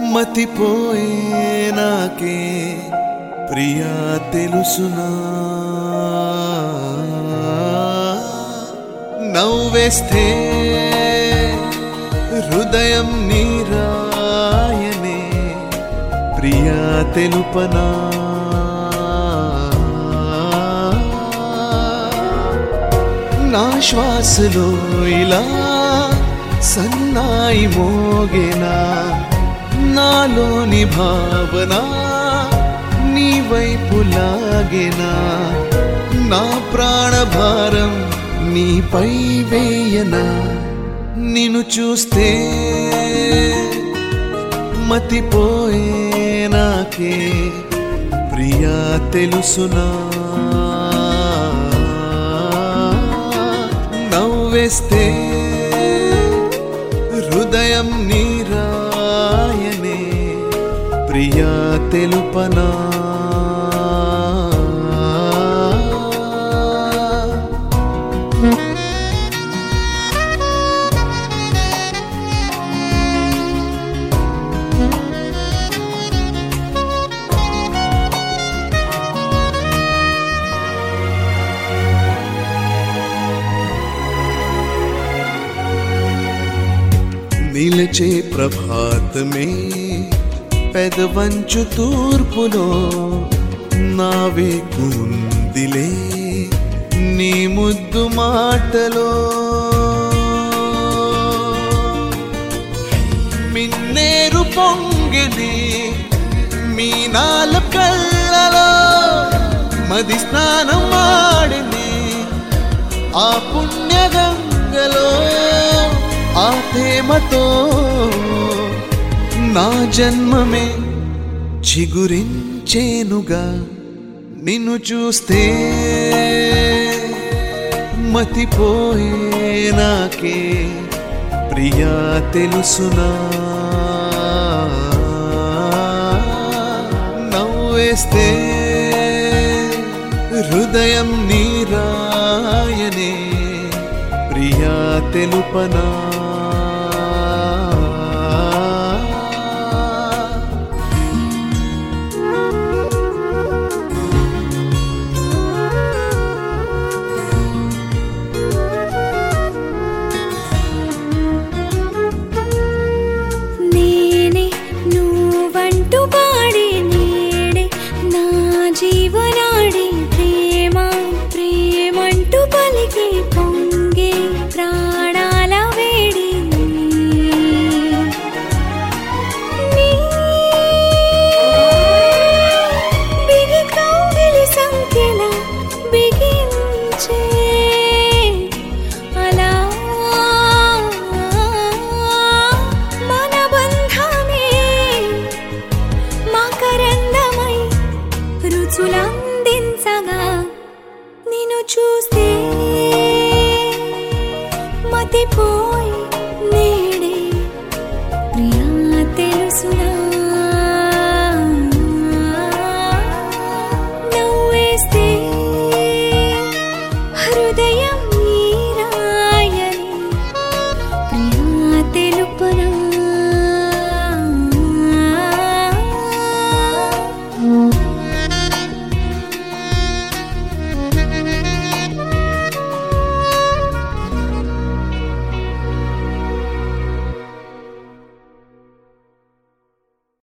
మతిపోయే నాకే ప్రియా తెలుసునా నవ్వేస్తే హృదయం నీరాయనే ప్రియా తెలుపనా నా శ్వాసలో ఇలా సన్నాయి మోగేనా నాలోని భావన నీ వైపు లాగేనా నా ప్రాణభారం నీపై వేయనా నిన్ను చూస్తే మతిపోయే నాకే ప్రియా తెలుసునా నవ్వేస్తే హృదయం నీరాయనే ప్రియా తెలుపనా నిలచే ప్రభాతమే పెదవంచు తూర్పులో నావే కుందిలే నీ ముద్దు మాటలో మిన్నేరు పొంగిని మీనాల కళ్ళలో మది స్నానం ఆడిని ఆ పుణ్యగంగలో ఆ తేమతో నా జన్మమే చిగురించేనుగా నిన్ను చూస్తే మతిపోయే నాకే ప్రియా తెలుసునా నవ్వేస్తే హృదయం నీరాయనే ప్రియా తెలుపనా నేనే నువ్వంటూ పాడే నేడే నా జీవనాడి ప్రేమ ప్రేమంటూ పలికి పొంగే ప్రాణాల వేడి నీ బిగి కౌగిలి సంఖ్యల బిగించే అలా మన బంధమే మకరందమై రుచులందించగా నిన్ను చూస్తే మతిపో